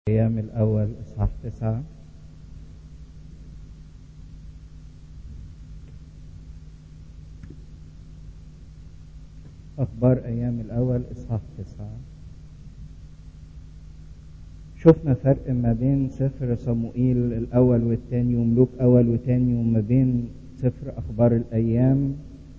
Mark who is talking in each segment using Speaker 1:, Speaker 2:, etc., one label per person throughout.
Speaker 1: أيام الأول إصحاح تسعة أخبار أيام الأول إصحاح تسعة شفنا فرق ما بين سفر صموئيل الأول والتاني وملوك أول وتاني وما بين سفر أخبار الأيام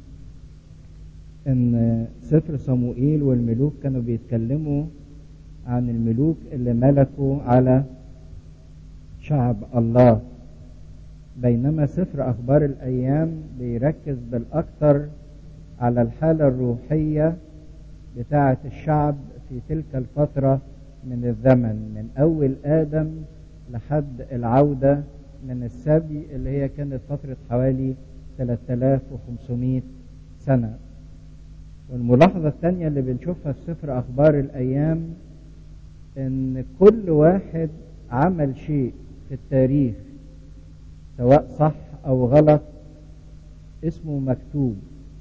Speaker 1: إن سفر صموئيل والملوك كانوا بيتكلموا عن الملوك اللي ملكوا على شعب الله بينما سفر أخبار الأيام بيركز بالأكثر على الحالة الروحية بتاعة الشعب في تلك الفترة من الزمن من أول آدم لحد العودة من السبي اللي هي كانت فترة حوالي 3500 سنة والملاحظة الثانية اللي بنشوفها في سفر أخبار الأيام إن كل واحد عمل شيء في التاريخ سواء صح أو غلط اسمه مكتوب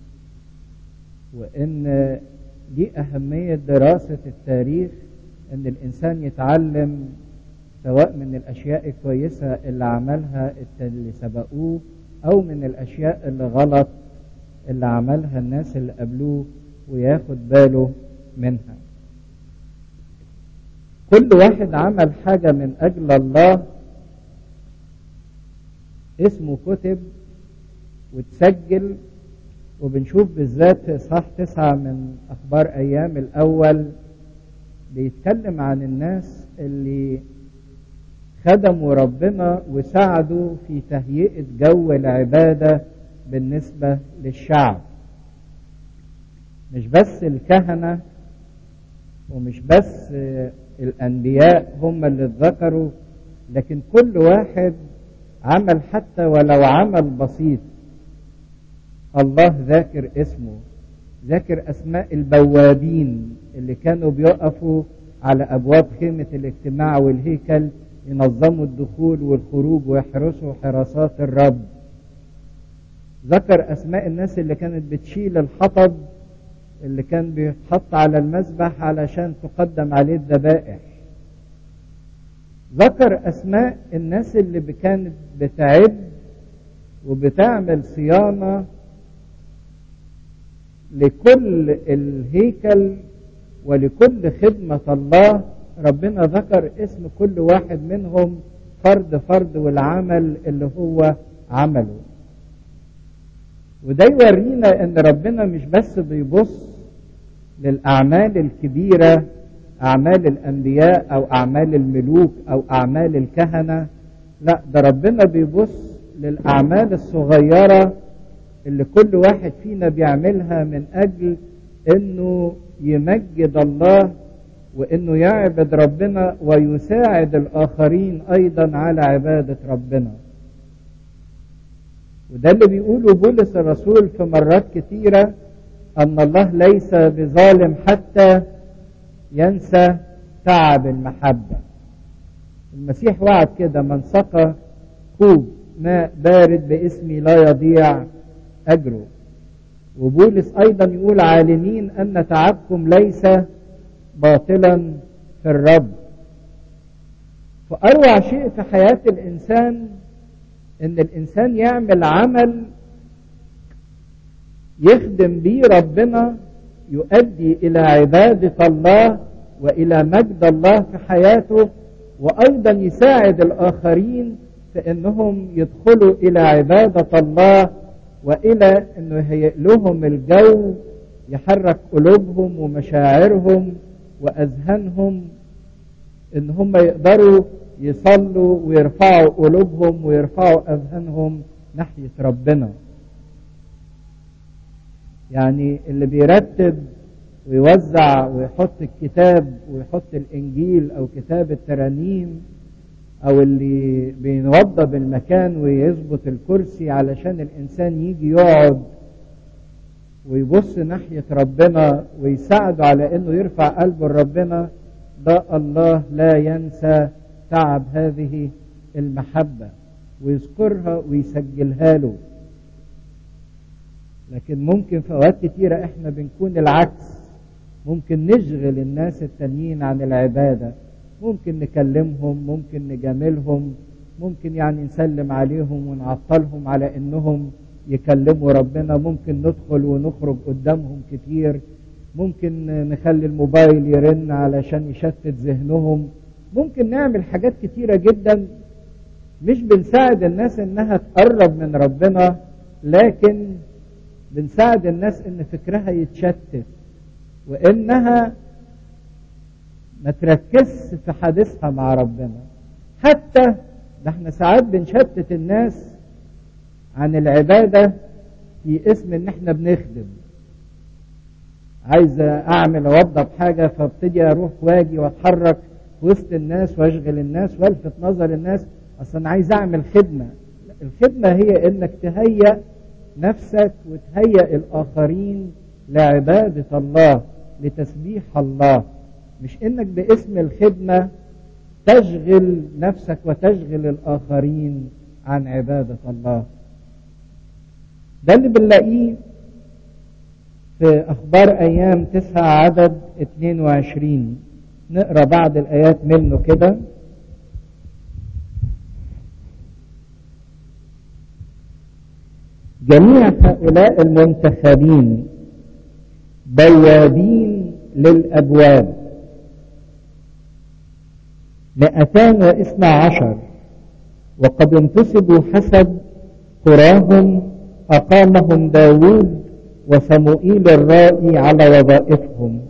Speaker 1: وإن دي أهمية دراسة التاريخ إن الإنسان يتعلم سواء من الأشياء الكويسة اللي عملها اللي سبقوه أو من الأشياء اللي غلط اللي عملها الناس اللي قبلوه وياخد باله منها كل واحد عمل حاجة من أجل الله اسمه كتب وتسجل وبنشوف بالذات في إصحاح تسعة من أخبار أيام الأول بيتكلم عن الناس اللي خدموا ربنا وساعدوا في تهيئة جو العبادة بالنسبة للشعب مش بس الكهنة ومش بس الأنبياء هم اللي اتذكروا لكن كل واحد عمل حتى ولو عمل بسيط الله ذاكر اسمه ذاكر أسماء البوابين اللي كانوا بيقفوا على أبواب خيمة الاجتماع والهيكل ينظموا الدخول والخروج ويحرسوا حراسات الرب ذكر أسماء الناس اللي كانت بتشيل الحطب اللي كان بيتحط على المذبح علشان تقدم عليه الذبائح ذكر أسماء الناس اللي كانت بتعد وبتعمل صيانة لكل الهيكل ولكل خدمة الله ربنا ذكر اسم كل واحد منهم فرد فرد والعمل اللي هو عمله وده يورينا ان ربنا مش بس بيبص للاعمال الكبيره اعمال الانبياء او اعمال الملوك او اعمال الكهنه لا ده ربنا بيبص للاعمال الصغيره اللي كل واحد فينا بيعملها من اجل انه يمجد الله وانه يعبد ربنا ويساعد الاخرين ايضا على عباده ربنا وده اللي بيقوله بولس الرسول في مرات كثيرة أن الله ليس بظالم حتى ينسى تعب المحبة المسيح وعد كده من سقى كوب ماء بارد باسمي لا يضيع أجره وبولس أيضا يقول عالمين أن تعبكم ليس باطلا في الرب فأروع شيء في حياة الإنسان ان الانسان يعمل عمل يخدم بيه ربنا يؤدي الى عباده الله والى مجد الله في حياته وايضا يساعد الاخرين في انهم يدخلوا الى عباده الله والى انه يهيئ لهم الجو يحرك قلوبهم ومشاعرهم واذهانهم ان هم يقدروا يصلوا ويرفعوا قلوبهم ويرفعوا اذهانهم ناحيه ربنا يعني اللي بيرتب ويوزع ويحط الكتاب ويحط الانجيل او كتاب الترانيم او اللي بينوضب المكان ويظبط الكرسي علشان الانسان يجي يقعد ويبص ناحيه ربنا ويساعده على انه يرفع قلبه لربنا ده الله لا ينسى تعب هذه المحبة ويذكرها ويسجلها له لكن ممكن في أوقات كتيرة إحنا بنكون العكس ممكن نشغل الناس التانيين عن العبادة ممكن نكلمهم ممكن نجاملهم ممكن يعني نسلم عليهم ونعطلهم على انهم يكلموا ربنا ممكن ندخل ونخرج قدامهم كتير ممكن نخلي الموبايل يرن علشان يشتت ذهنهم ممكن نعمل حاجات كتيرة جدا مش بنساعد الناس انها تقرب من ربنا لكن بنساعد الناس ان فكرها يتشتت وانها ما تركزش في حديثها مع ربنا حتى ده احنا ساعات بنشتت الناس عن العبادة في اسم ان احنا بنخدم عايز اعمل اوضب حاجة فابتدي اروح واجي واتحرك وسط الناس واشغل الناس والفت نظر الناس اصلا عايز اعمل خدمة الخدمة هي انك تهيأ نفسك وتهيأ الاخرين لعبادة الله لتسبيح الله مش انك باسم الخدمة تشغل نفسك وتشغل الاخرين عن عبادة الله ده اللي بنلاقيه في اخبار ايام تسعة عدد 22 نقرا بعض الايات منه كده جميع هؤلاء المنتخبين بوابين للابواب مئتان واثنى عشر وقد انتسبوا حسب قراهم أقامهم داود وصموئيل الرائي على وظائفهم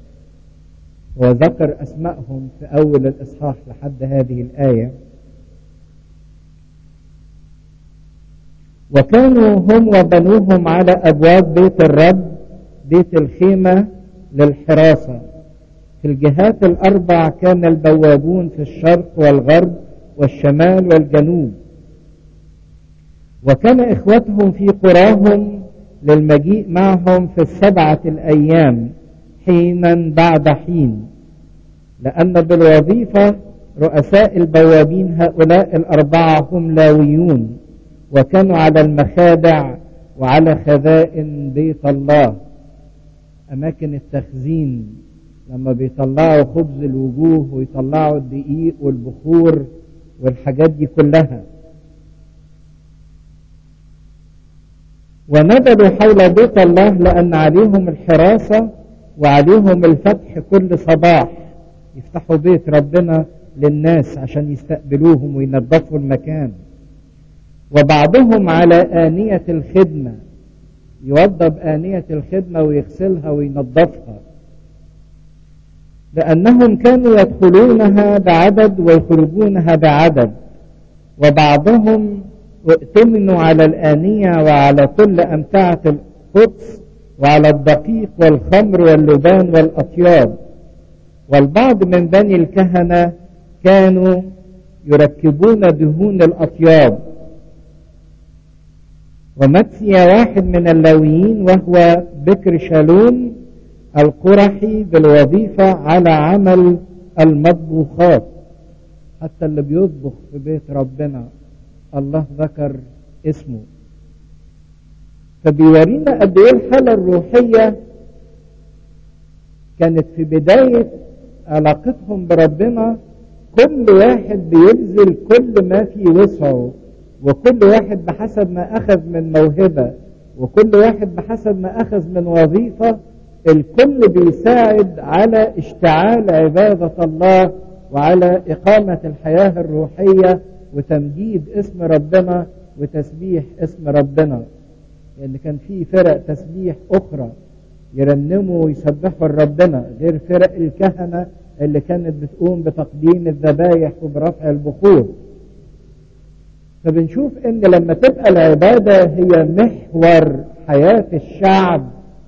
Speaker 1: وذكر أسمائهم في أول الإصحاح لحد هذه الآية وكانوا هم وبنوهم على أبواب بيت الرب بيت الخيمة للحراسة في الجهات الأربع كان البوابون في الشرق والغرب والشمال والجنوب وكان إخوتهم في قراهم للمجيء معهم في السبعة الأيام حينا بعد حين لأن بالوظيفة رؤساء البوابين هؤلاء الأربعة هم لاويون وكانوا على المخادع وعلى خزائن بيت الله أماكن التخزين لما بيطلعوا خبز الوجوه ويطلعوا الدقيق والبخور والحاجات دي كلها ونبذوا حول بيت الله لأن عليهم الحراسة وعليهم الفتح كل صباح يفتحوا بيت ربنا للناس عشان يستقبلوهم وينظفوا المكان وبعضهم على آنية الخدمة يوضب آنية الخدمة ويغسلها وينظفها لأنهم كانوا يدخلونها بعدد ويخرجونها بعدد وبعضهم ائتمنوا على الآنية وعلى كل أمتعة القدس وعلى الدقيق والخمر واللبان والأطياب والبعض من بني الكهنة كانوا يركبون دهون الأطياب ومتسي واحد من اللويين وهو بكر شالوم القرحي بالوظيفة على عمل المطبوخات حتى اللي بيطبخ في بيت ربنا الله ذكر اسمه فبيورينا قد ايه الحالة الروحية كانت في بداية علاقتهم بربنا كل واحد بيبذل كل ما في وسعه وكل واحد بحسب ما أخذ من موهبة وكل واحد بحسب ما أخذ من وظيفة الكل بيساعد على اشتعال عبادة الله وعلى إقامة الحياة الروحية وتمجيد اسم ربنا وتسبيح اسم ربنا لأن كان في فرق تسبيح أخرى يرنموا ويسبحوا ربنا غير فرق الكهنة اللي كانت بتقوم بتقديم الذبايح وبرفع البخور فبنشوف ان لما تبقى العبادة هي محور حياة الشعب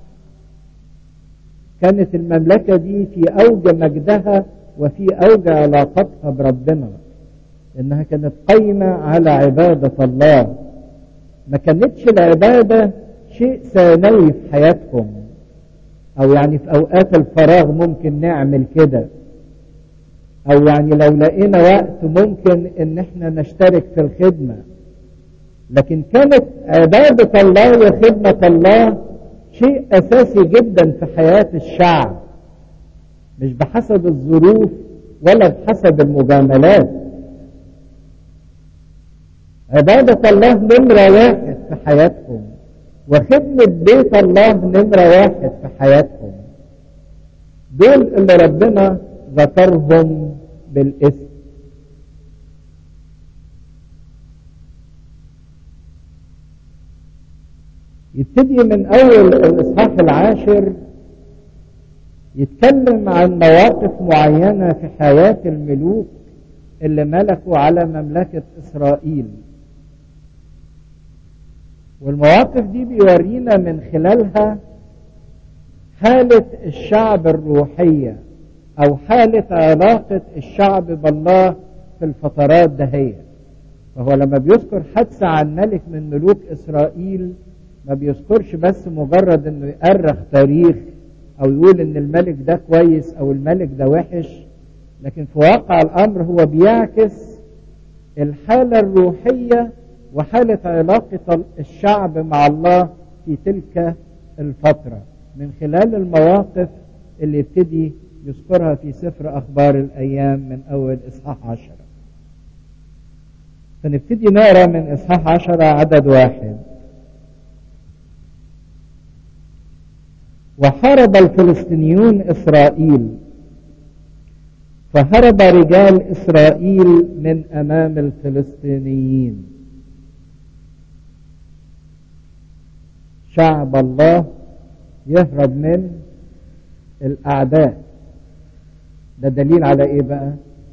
Speaker 1: كانت المملكة دي في أوج مجدها وفي أوج علاقتها بربنا إنها كانت قايمة على عبادة الله ما كانتش العبادة شيء ثانوي في حياتهم أو يعني في أوقات الفراغ ممكن نعمل كده أو يعني لو لقينا وقت ممكن إن إحنا نشترك في الخدمة لكن كانت عبادة الله وخدمة الله شيء أساسي جدا في حياة الشعب مش بحسب الظروف ولا بحسب المجاملات عبادة الله نمرة واحد في حياتهم وخدمة بيت الله نمرة واحد في حياتهم دول اللي ربنا ذكرهم بالاسم يبتدي من اول الاصحاح العاشر يتكلم عن مواقف معينة في حياة الملوك اللي ملكوا على مملكة اسرائيل والمواقف دي بيورينا من خلالها حالة الشعب الروحية او حالة علاقة الشعب بالله في الفترات دهية فهو لما بيذكر حادثة عن ملك من ملوك اسرائيل ما بيذكرش بس مجرد انه يأرخ تاريخ او يقول ان الملك ده كويس او الملك ده وحش لكن في واقع الامر هو بيعكس الحالة الروحية وحالة علاقة الشعب مع الله في تلك الفترة من خلال المواقف اللي يبتدي يذكرها في سفر أخبار الأيام من أول إصحاح عشرة فنبتدي نقرأ من إصحاح عشرة عدد واحد وحارب الفلسطينيون إسرائيل فهرب رجال إسرائيل من أمام الفلسطينيين شعب الله يهرب من الأعداء ده دليل على إيه بقى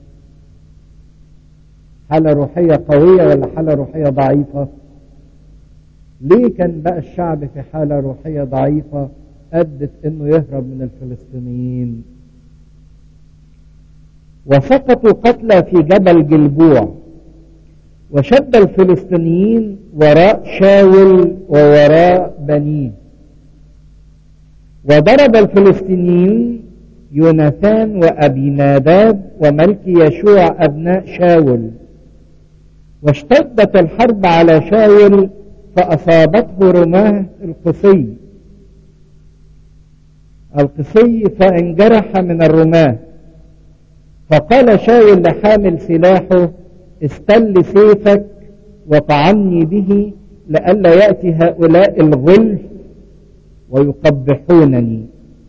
Speaker 1: حالة روحية قوية ولا حالة روحية ضعيفة ليه كان بقى الشعب في حالة روحية ضعيفة أدت أنه يهرب من الفلسطينيين وسقطوا قتلى في جبل جلبوع وشد الفلسطينيين وراء شاول ووراء بنيه وضرب الفلسطينيين يوناثان وأبي ناداب وملك يشوع أبناء شاول واشتدت الحرب على شاول فأصابته رماه القصي القصي فانجرح من الرماه فقال شاول لحامل سلاحه استل سيفك وطعني به لئلا يأتي هؤلاء الغلف ويقبحونني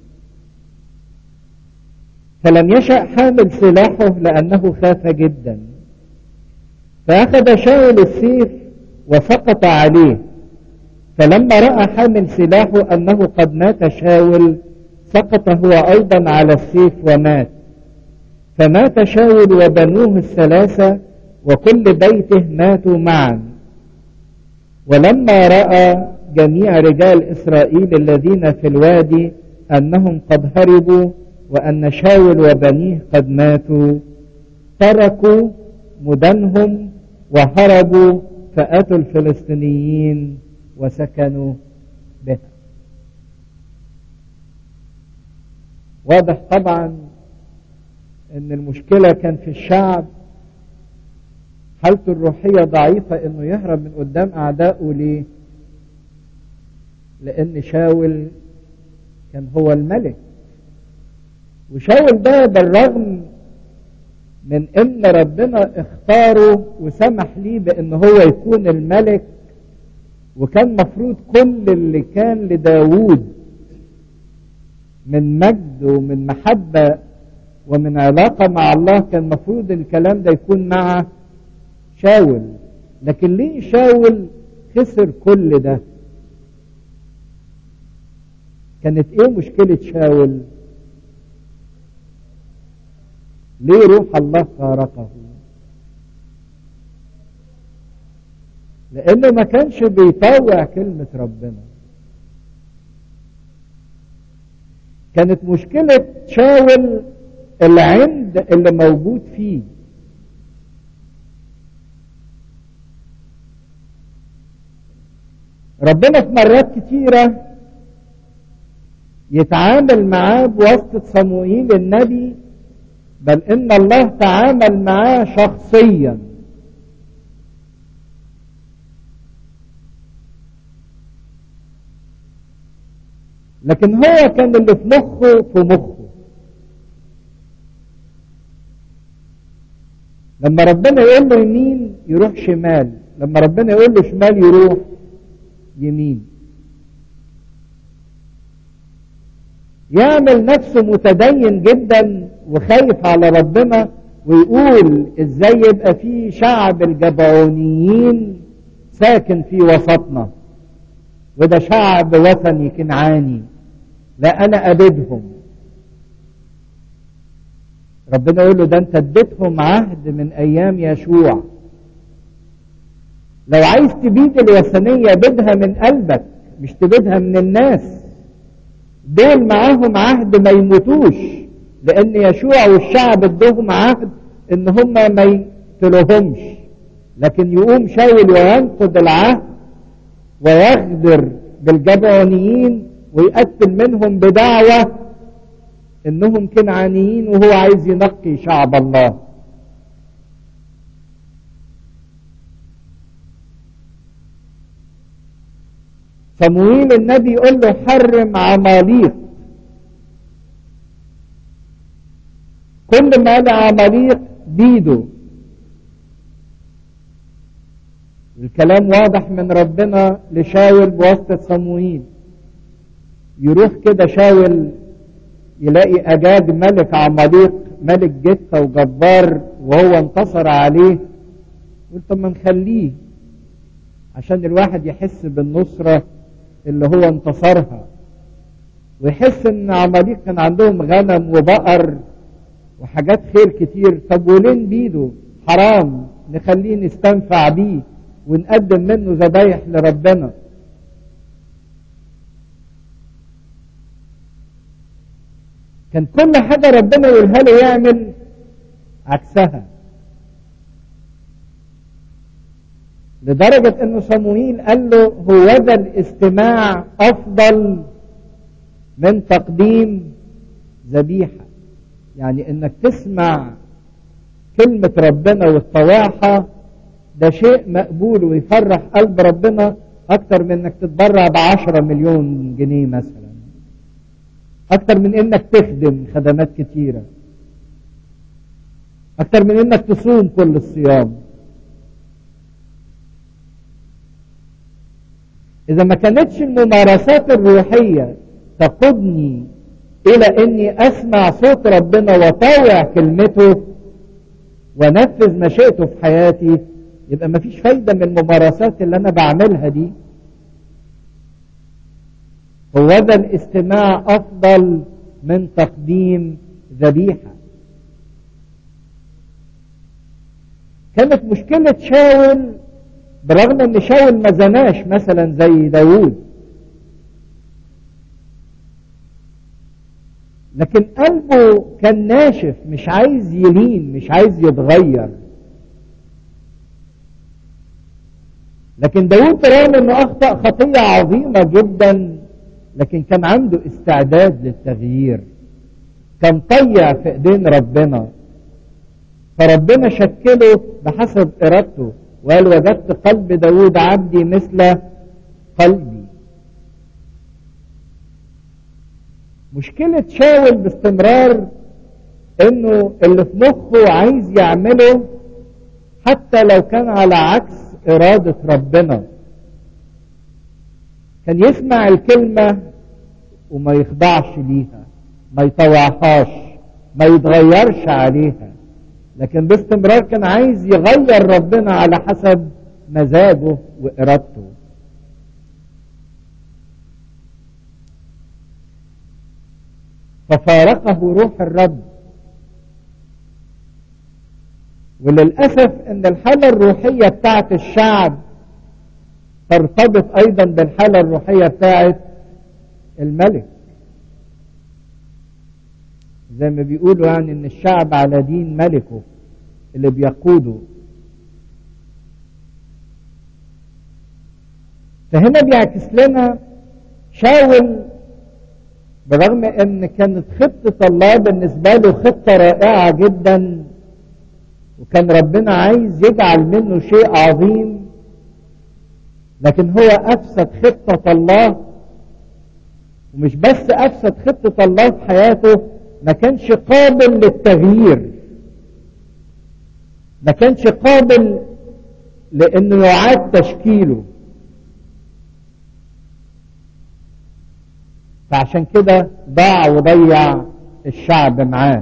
Speaker 1: فلم يشأ حامل سلاحه لأنه خاف جدا فأخذ شاول السيف وسقط عليه فلما رأى حامل سلاحه أنه قد مات شاول سقط هو أيضا على السيف ومات فمات شاول وبنوه الثلاثة وكل بيته ماتوا معا ولما رأى جميع رجال إسرائيل الذين في الوادي أنهم قد هربوا وأن شاول وبنيه قد ماتوا تركوا مدنهم وهربوا فأتوا الفلسطينيين وسكنوا بها واضح طبعا ان المشكلة كان في الشعب حالته الروحية ضعيفة انه يهرب من قدام اعدائه ليه لان شاول كان هو الملك وشاول ده بالرغم من ان ربنا اختاره وسمح ليه بان هو يكون الملك وكان مفروض كل اللي كان لداوود من مجد ومن محبة ومن علاقة مع الله كان مفروض الكلام ده يكون مع شاول لكن ليه شاول خسر كل ده كانت ايه مشكلة شاول ليه روح الله فارقه لانه ما كانش بيطوع كلمة ربنا كانت مشكلة شاول العند اللي موجود فيه ربنا في مرات كتيرة يتعامل معاه بواسطة صموئيل النبي بل ان الله تعامل معاه شخصيا لكن هو كان اللي في مخه في مخه لما ربنا يقول له يمين يروح شمال لما ربنا يقول له شمال يروح يمين يعمل نفسه متدين جدا وخايف على ربنا ويقول ازاي يبقى في شعب الجبعونيين ساكن في وسطنا وده شعب وثني كنعاني لا انا ابدهم ربنا يقول له ده انت اديتهم عهد من ايام يشوع لو عايز تبيد الوثنية بدها من قلبك مش تبيدها من الناس دول معاهم عهد ما يموتوش لان يشوع والشعب ادوهم عهد ان هم ما يقتلوهمش لكن يقوم شاول وينقض العهد ويغدر بالجبعونيين ويقتل منهم بدعوة انهم كنعانيين وهو عايز ينقي شعب الله صمويل النبي يقول له حرم عماليق كل ما لعماليق بيده الكلام واضح من ربنا لشاول بواسطة صموئيل يروح كده شاول يلاقي أجاج ملك عماليق ملك جثة وجبار وهو انتصر عليه يقول طب ما نخليه عشان الواحد يحس بالنصرة اللي هو انتصرها ويحس ان عماليق كان عندهم غنم وبقر وحاجات خير كتير طب ولين بيده حرام نخليه نستنفع بيه ونقدم منه ذبايح لربنا كان كل حاجة ربنا يقولها له يعمل عكسها لدرجة انه صموئيل قال له هو ذا الاستماع افضل من تقديم ذبيحة يعني انك تسمع كلمة ربنا وتطوعها ده شيء مقبول ويفرح قلب ربنا اكتر من انك تتبرع بعشرة مليون جنيه مثلا اكتر من انك تخدم خدمات كتيرة اكتر من انك تصوم كل الصيام اذا ما كانتش الممارسات الروحية تقودني الى اني اسمع صوت ربنا واطاوع كلمته ونفذ مشيئته في حياتي يبقى مفيش فايدة من الممارسات اللي انا بعملها دي هو ذا الاستماع افضل من تقديم ذبيحة كانت مشكلة شاول برغم ان شاول ما زناش مثلا زي داوود لكن قلبه كان ناشف مش عايز يلين مش عايز يتغير لكن داود برغم انه اخطأ خطية عظيمة جدا لكن كان عنده استعداد للتغيير كان طيع في ايدين ربنا فربنا شكله بحسب ارادته وقال وجدت قلب داود عبدي مثل قلبي مشكلة شاول باستمرار انه اللي في مخه عايز يعمله حتى لو كان على عكس ارادة ربنا كان يسمع الكلمة وما يخضعش ليها ما يطوعهاش ما يتغيرش عليها لكن باستمرار كان عايز يغير ربنا على حسب مزاجه وارادته ففارقه روح الرب وللأسف ان الحالة الروحية بتاعت الشعب ترتبط ايضا بالحالة الروحية بتاعت الملك زي ما بيقولوا يعني ان الشعب على دين ملكه اللي بيقوده فهنا بيعكس لنا شاول برغم ان كانت خطة الله بالنسبة له خطة رائعة جدا وكان ربنا عايز يجعل منه شيء عظيم لكن هو افسد خطة الله ومش بس افسد خطة الله في حياته ما كانش قابل للتغيير ما كانش قابل لانه يعاد تشكيله فعشان كده ضاع وضيع الشعب معاه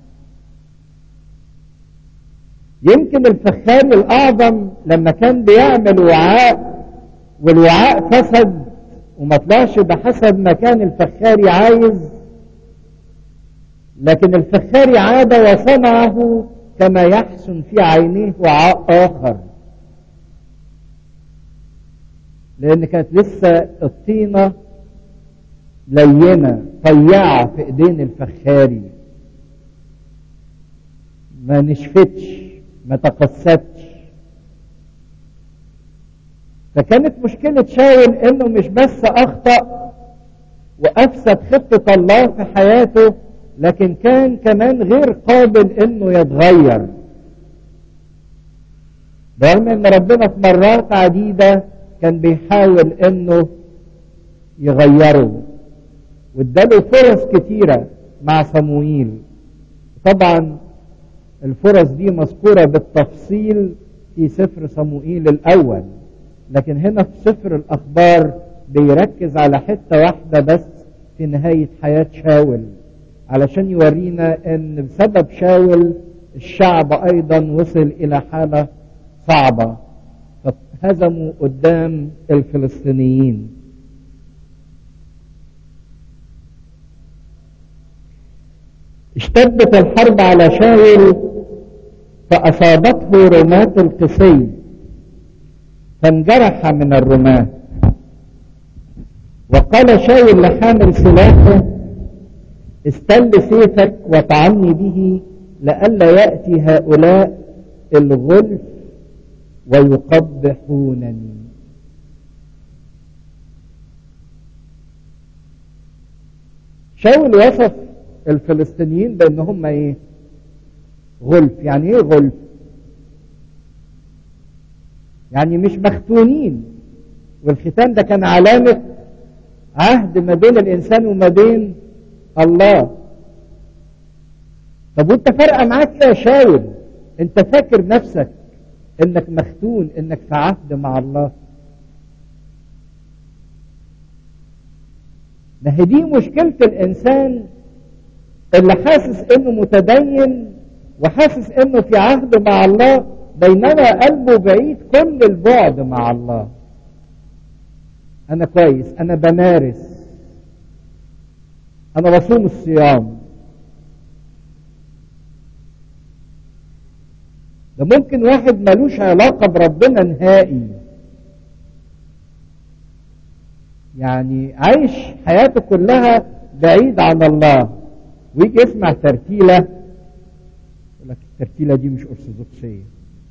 Speaker 1: يمكن الفخار الاعظم لما كان بيعمل وعاء والوعاء فسد وما طلعش بحسب ما كان الفخاري عايز لكن الفخاري عاد وصنعه كما يحسن في عينيه وعاء آخر لأن كانت لسه الطينة لينة طيعة في إيدين الفخاري ما نشفتش ما تقصتش فكانت مشكلة شاول انه مش بس اخطأ وافسد خطة الله في حياته لكن كان كمان غير قابل انه يتغير برغم ان ربنا في مرات عديدة كان بيحاول انه يغيره واداله فرص كتيرة مع صموئيل طبعا الفرص دي مذكورة بالتفصيل في سفر صموئيل الأول لكن هنا في سفر الأخبار بيركز على حتة واحدة بس في نهاية حياة شاول علشان يورينا ان بسبب شاول الشعب ايضا وصل الى حالة صعبة فهزموا قدام الفلسطينيين اشتدت الحرب على شاول فأصابته رماة القسي فانجرح من الرماة وقال شاول لحامل سلاحه استل سيفك وطعني به لئلا يأتي هؤلاء الغلف ويقبحونني شاول وصف الفلسطينيين بان هم ايه غلف يعني ايه غلف يعني مش مختونين والختان ده كان علامة عهد ما بين الانسان وما بين الله طب وانت فارقه معاك يا شاول انت فاكر نفسك انك مختون انك في عهد مع الله ما هي دي مشكلة الانسان اللي حاسس انه متدين وحاسس انه في عهد مع الله بينما قلبه بعيد كل البعد مع الله انا كويس انا بمارس انا بصوم الصيام ده ممكن واحد ملوش علاقة بربنا نهائي يعني عايش حياته كلها بعيد عن الله ويجي يسمع ترتيلة يقول لك الترتيلة دي مش أرثوذكسية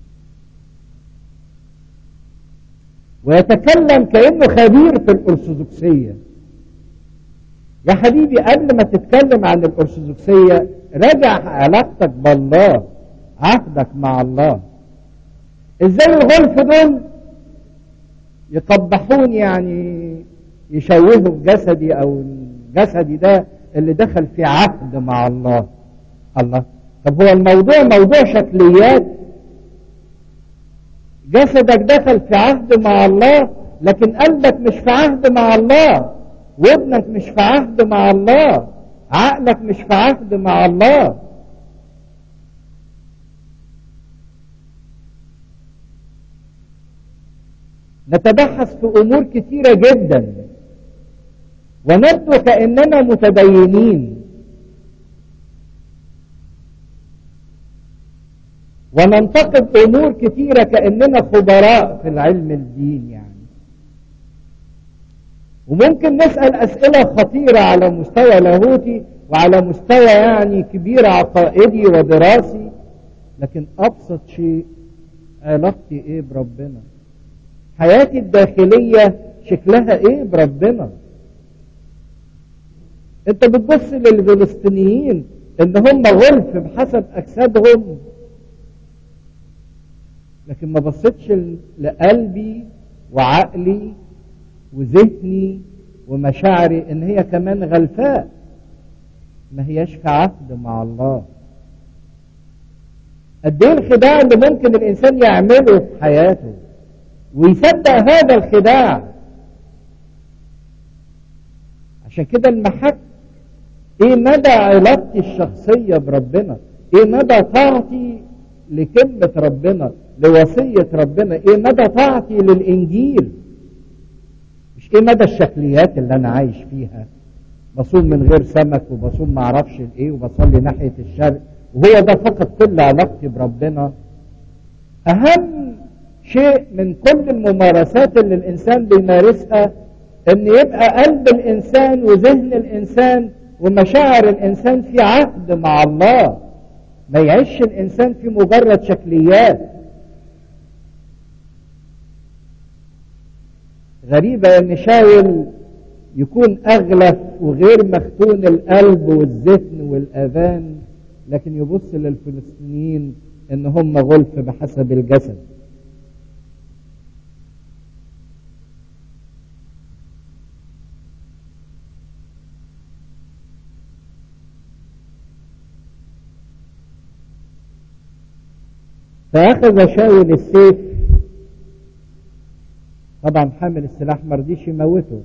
Speaker 1: ويتكلم كأنه خبير في الأرثوذكسية يا حبيبي قبل ما تتكلم عن الأرثوذكسية راجع علاقتك بالله عهدك مع الله ازاي الغلف دول يقبحون يعني يشوهوا جسدي او جسدي ده اللي دخل في عهد مع الله الله طب هو الموضوع موضوع شكليات جسدك دخل في عهد مع الله لكن قلبك مش في عهد مع الله ودنك مش في عهد مع الله عقلك مش في عهد مع الله نتبحث في امور كثيره جدا ونبدو كاننا متدينين وننتقد امور كثيره كاننا خبراء في العلم الدين يعني وممكن نسال اسئله خطيره على مستوى لاهوتي وعلى مستوى يعني كبير عقائدي ودراسي لكن ابسط شيء علاقتي ايه بربنا حياتي الداخليه شكلها ايه بربنا انت بتبص للفلسطينيين ان هم غلف بحسب اجسادهم لكن ما بصيتش لقلبي وعقلي وذهني ومشاعري ان هي كمان غلفاء ما هياش في عهد مع الله قد ايه الخداع اللي ممكن الانسان يعمله في حياته ويصدق هذا الخداع عشان كده المحك ايه مدى علاقتي الشخصية بربنا ايه مدى طاعتي لكلمة ربنا لوصية ربنا ايه مدى طاعتي للانجيل مش ايه مدى الشكليات اللي انا عايش فيها بصوم من غير سمك وبصوم معرفش الايه وبصلي ناحية الشرق وهو ده فقط كل علاقتي بربنا اهم شيء من كل الممارسات اللي الانسان بيمارسها ان يبقى قلب الانسان وذهن الانسان ومشاعر الانسان في عهد مع الله ما يعيش الانسان في مجرد شكليات غريبة ان شاول يكون اغلف وغير مختون القلب والذهن والاذان لكن يبص للفلسطينيين ان هم غلف بحسب الجسد فأخذ شاول السيف طبعا حامل السلاح مرضيش يموته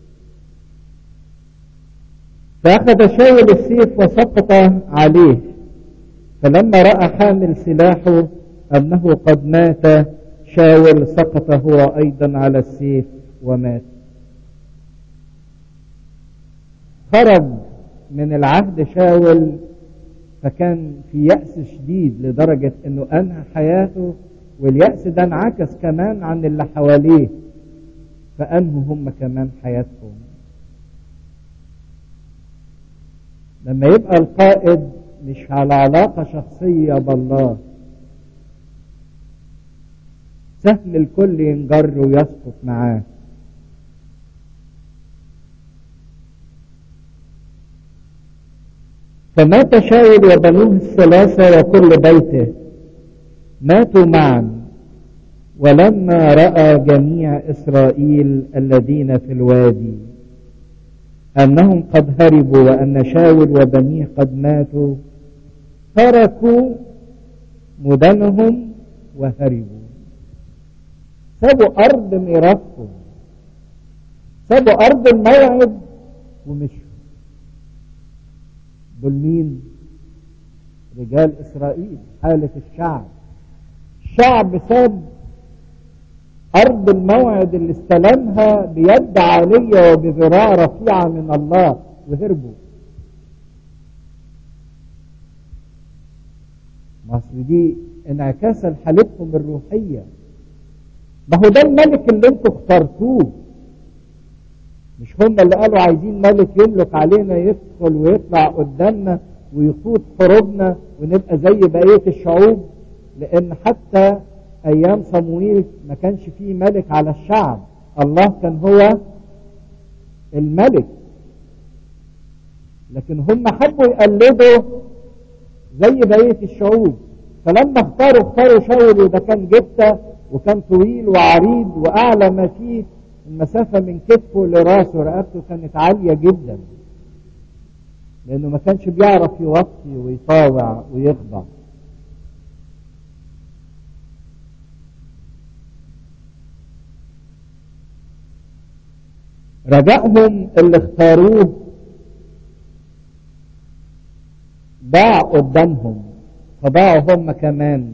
Speaker 1: فأخذ شاول السيف وسقط عليه فلما رأى حامل سلاحه أنه قد مات شاول سقط هو أيضا على السيف ومات خرج من العهد شاول فكان في يأس شديد لدرجة انه انهى حياته واليأس ده انعكس كمان عن اللي حواليه فانهوا هم كمان حياتهم لما يبقى القائد مش على علاقة شخصية بالله سهل الكل ينجر ويسقط معاه فمات شاول وبنوه الثلاثة وكل بيته ماتوا معا ولما رأى جميع إسرائيل الذين في الوادي أنهم قد هربوا وأن شاول وبنيه قد ماتوا تركوا مدنهم وهربوا سابوا أرض ميراثهم سابوا أرض الموعد ومشوا دول مين رجال إسرائيل حالة الشعب الشعب ساب أرض الموعد اللي استلمها بيد عالية وبذراع رفيعة من الله وهربوا مصر دي انعكاس لحالتهم الروحية ما هو ده الملك اللي انتوا اخترتوه مش هم اللي قالوا عايزين ملك يملك علينا يدخل ويطلع قدامنا ويقود حروبنا ونبقى زي بقية الشعوب لان حتى ايام صموئيل ما كانش فيه ملك على الشعب الله كان هو الملك لكن هم حبوا يقلدوا زي بقية الشعوب فلما اختاروا اختاروا شاول وده كان جبته وكان طويل وعريض واعلى ما فيه المسافة من كتفه لراسه رقبته كانت عالية جدا لانه ما كانش بيعرف يوطي ويطاوع ويخضع رجائهم اللي اختاروه ضاع قدامهم فضاعوا هم كمان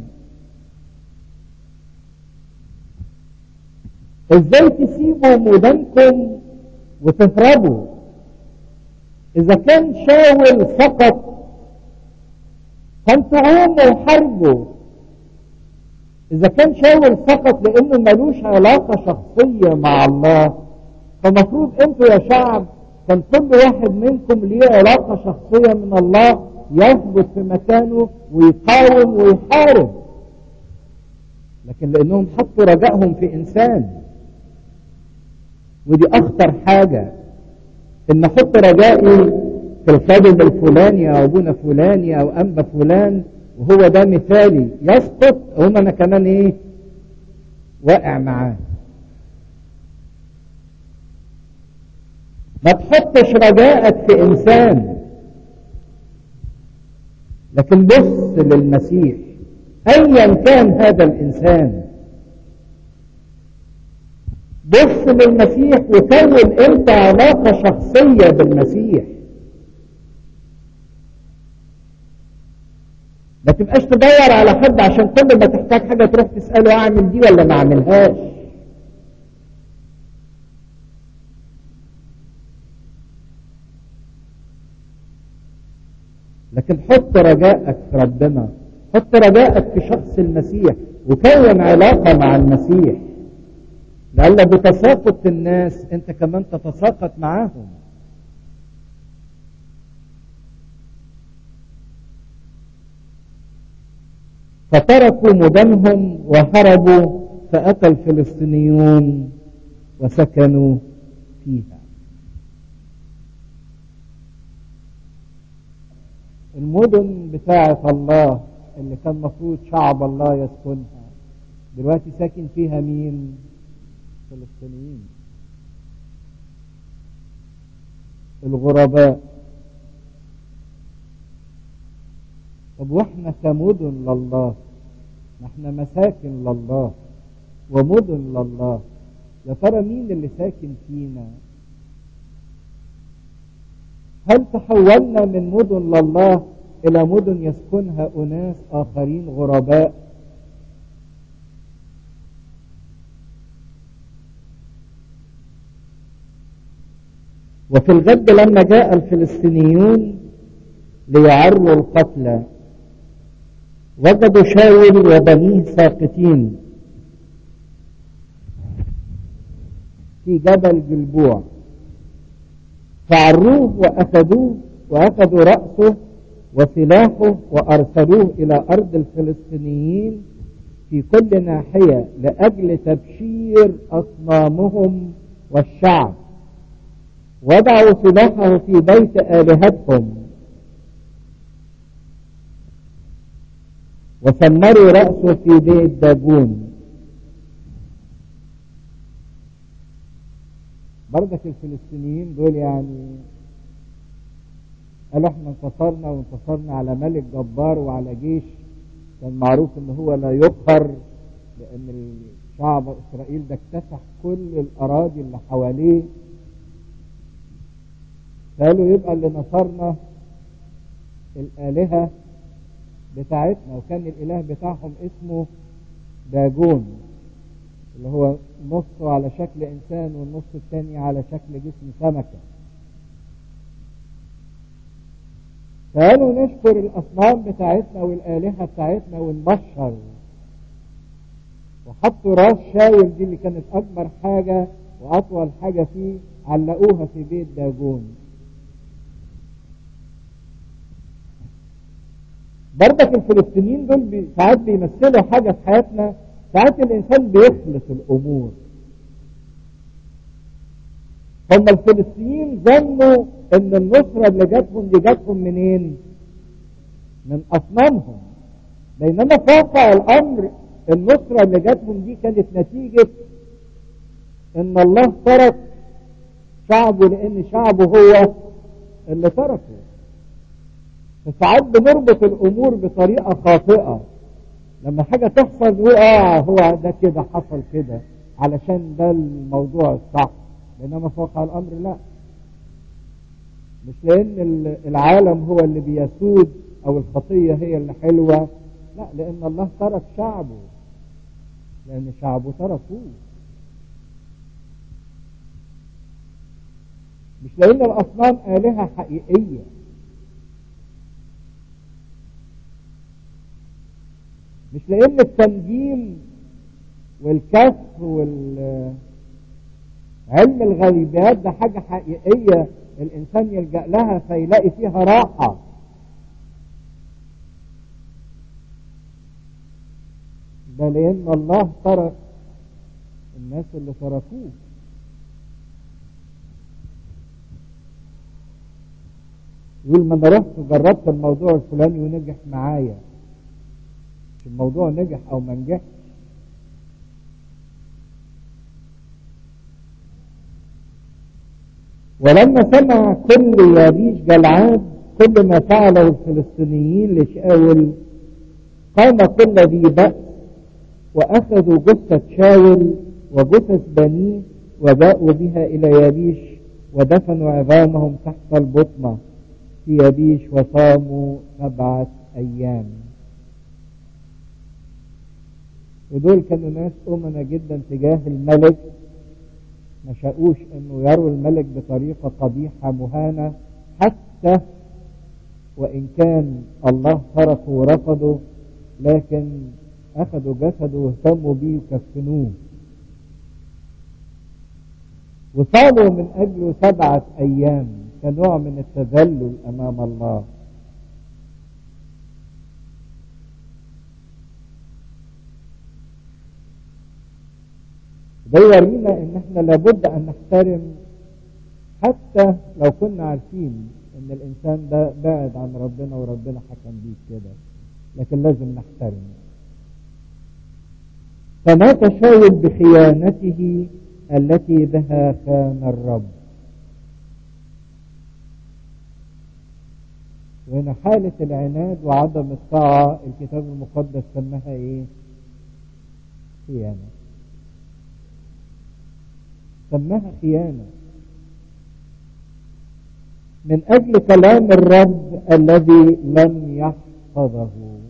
Speaker 1: ازاي تسيبوا مدنكم وتهربوا اذا كان شاول سقط فانتوا قوموا وحاربوا اذا كان شاول سقط لانه ملوش علاقه شخصيه مع الله فمفروض انتوا يا شعب كان كل واحد منكم ليه علاقه شخصيه من الله يثبت في مكانه ويقاوم ويحارب لكن لانهم حطوا رجائهم في انسان ودي اخطر حاجة ان احط رجائي في الخادم الفلاني او ابونا فلاني او انبا فلان وهو ده مثالي يسقط هم انا كمان ايه واقع معاه ما تحطش رجائك في انسان لكن بص للمسيح ايا كان هذا الانسان بص للمسيح وكون انت علاقة شخصية بالمسيح ما تبقاش تدور على حد عشان كل ما تحتاج حاجة تروح تسأله اعمل دي ولا ما اعملهاش لكن حط رجائك في ربنا حط رجائك في شخص المسيح وكون علاقة مع المسيح لأن بتساقط الناس انت كمان تتساقط معاهم فتركوا مدنهم وهربوا فأتى الفلسطينيون وسكنوا فيها المدن بتاعة الله اللي كان مفروض شعب الله يسكنها دلوقتي ساكن فيها مين الفلسطينيين الغرباء طب واحنا كمدن لله ما احنا مساكن لله ومدن لله يا ترى مين اللي ساكن فينا هل تحولنا من مدن لله الى مدن يسكنها اناس اخرين غرباء وفي الغد لما جاء الفلسطينيون ليعروا القتلى وجدوا شاول وبنيه ساقطين في جبل جلبوع فعروه واخذوه واخذوا راسه وسلاحه وارسلوه الى ارض الفلسطينيين في كل ناحيه لاجل تبشير اصنامهم والشعب وضعوا سلاحه في بيت الهتهم وسمروا راسه في بيت داجون برضك الفلسطينيين دول يعني قالوا احنا انتصرنا وانتصرنا على ملك جبار وعلى جيش كان معروف ان هو لا يقهر لان الشعب اسرائيل ده اكتسح كل الاراضي اللي حواليه قالوا يبقى اللي نصرنا الالهه بتاعتنا وكان الاله بتاعهم اسمه داجون اللي هو نصه على شكل انسان والنص الثاني على شكل جسم سمكه فقالوا نشكر الاصنام بتاعتنا والالهه بتاعتنا ونبشر وحطوا راس شاول دي اللي كانت اكبر حاجه واطول حاجه فيه علقوها في بيت داجون برضك الفلسطينيين دول بي ساعات بيمثلوا حاجه في حياتنا ساعات الانسان بيخلط الامور هم الفلسطينيين ظنوا ان النصرة اللي جاتهم دي جاتهم منين من اصنامهم بينما في واقع الامر النصرة اللي جاتهم دي كانت نتيجة ان الله ترك شعبه لان شعبه هو اللي تركه فساعات بنربط الامور بطريقة خاطئة لما حاجة تحصل نقول اه هو ده كده حصل كده علشان ده الموضوع الصح بينما في واقع الامر لا مش لان العالم هو اللي بيسود او الخطيه هي اللي حلوه لا لان الله ترك شعبه لان شعبه تركوه مش لان الاصنام الهه حقيقيه مش لان التنجيم والكشف وال علم الغيبيات ده حاجة حقيقية الإنسان يلجأ لها فيلاقي فيها راحة ده لأن الله ترك الناس اللي تركوه يقول ما انا رحت جربت الموضوع الفلاني ونجح معايا مش الموضوع نجح او ما نجحش ولما سمع كل يابيش جلعاد كل ما فعله الفلسطينيين لشاول قام كل ذي بأس وأخذوا جثة شاول وجثث بنيه وباءوا بها إلى يابيش ودفنوا عظامهم تحت البطنة في يابيش وصاموا سبعة أيام ودول كانوا ناس أمنا جدا تجاه الملك ما شاءوش انه يروا الملك بطريقة قبيحة مهانة حتى وان كان الله تركه ورفضه لكن اخذوا جسده واهتموا بيه وكفنوه وصاموا من اجله سبعة ايام كنوع من التذلل امام الله ده يورينا ان احنا لابد ان نحترم حتى لو كنا عارفين ان الانسان ده بعد عن ربنا وربنا حكم بيه كده لكن لازم نحترم فمات شاول بخيانته التي بها خان الرب وهنا حالة العناد وعدم الطاعة الكتاب المقدس سماها ايه خيانة سماها خيانة من أجل كلام الرب الذي لم يحفظه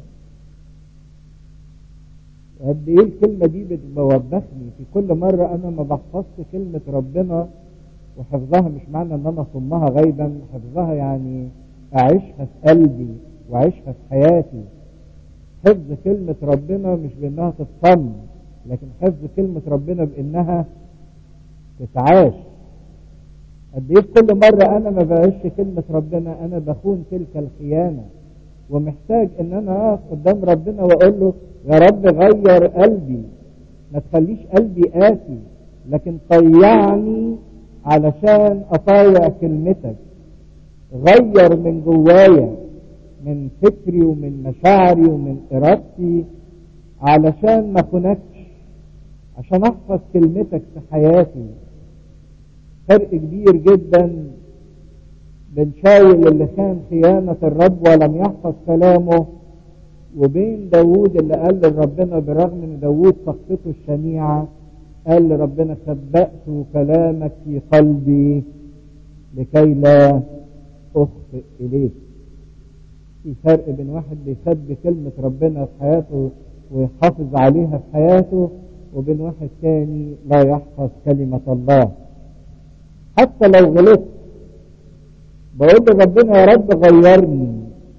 Speaker 1: قد ايه الكلمة دي بتوبخني في كل مرة انا ما بحفظش كلمة ربنا وحفظها مش معنى ان انا صمها غيبا حفظها يعني اعيشها في قلبي واعيشها في حياتي حفظ كلمة ربنا مش بانها تتصم لكن حفظ كلمة ربنا بانها تتعاش قد ايه كل مرة انا ما بعيش كلمة ربنا انا بخون تلك الخيانة ومحتاج ان انا اقف قدام ربنا واقول له يا رب غير قلبي ما تخليش قلبي قاسي لكن طيعني علشان اطايع كلمتك غير من جوايا من فكري ومن مشاعري ومن ارادتي علشان ما خنكش عشان احفظ كلمتك في حياتي فرق كبير جدا بين شاول اللي كان خيانة الرب ولم يحفظ كلامه وبين داوود اللي قال لربنا برغم ان داوود سقطته الشنيعة قال لربنا خبأت كلامك في قلبي لكي لا أخطئ إليك في فرق بين واحد بيخبي كلمة ربنا في حياته ويحافظ عليها في حياته وبين واحد تاني لا يحفظ كلمة الله حتى لو غلطت بقول لربنا يا رب غيرني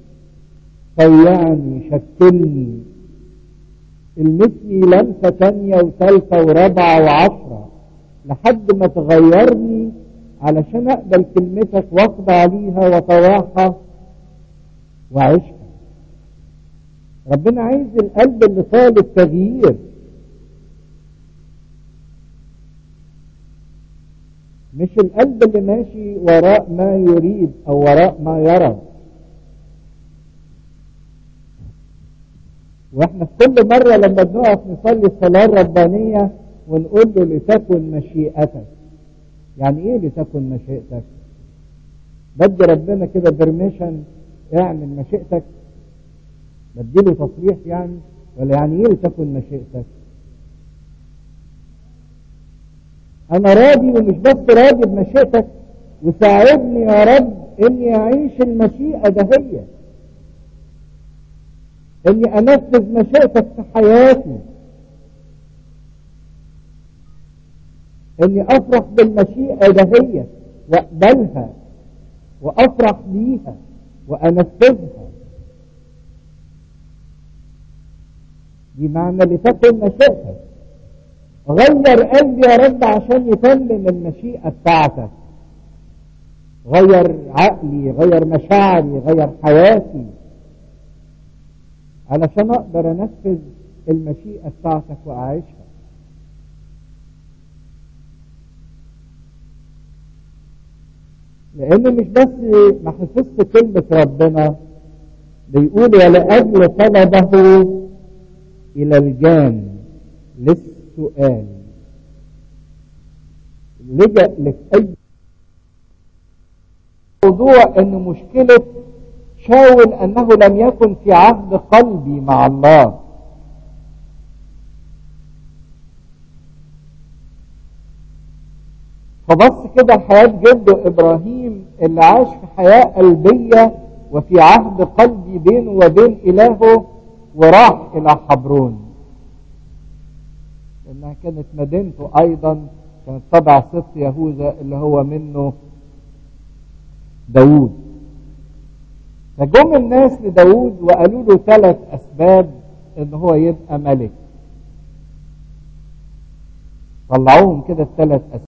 Speaker 1: طيعني شكلني المثلي لمسة تانية وثالثة ورابعة وعشرة لحد ما تغيرني علشان اقبل كلمتك واخضع ليها وطواعها واعيشها ربنا عايز القلب اللي طالب تغيير مش القلب اللي ماشي وراء ما يريد او وراء ما يرى واحنا في كل مرة لما بنقف نصلي الصلاة الربانية ونقول له لتكن مشيئتك يعني ايه لتكن مشيئتك بدي ربنا كده برميشن اعمل مشيئتك بديله تصريح يعني ولا يعني ايه لتكن مشيئتك انا راضي ومش بس راضي بمشيئتك وساعدني يا رب اني اعيش المشيئة دهية اني انفذ مشيئتك في حياتي اني افرح بالمشيئة دهية واقبلها وافرح بيها وانفذها دي معنى لتكن مشيئتك غير قلبي يا رب عشان يتمم المشيئة بتاعتك غير عقلي غير مشاعري غير حياتي علشان اقدر انفذ المشيئة بتاعتك واعيشها لان مش بس ما حفظت كلمة ربنا بيقول ولأجل طلبه الى الجان للسؤال لجأ لك اي موضوع ان مشكلة شاول أنه لم يكن في عهد قلبي مع الله فبص كده لحياة جده إبراهيم اللي عاش في حياة قلبية وفي عهد قلبي بينه وبين إلهه وراح إلى حبرون لأنها كانت مدينته أيضا كانت تبع سبط يهوذا اللي هو منه داوود فجم الناس لداوود وقالوا له ثلاث أسباب إن هو يبقى ملك طلعوهم كده الثلاث أسباب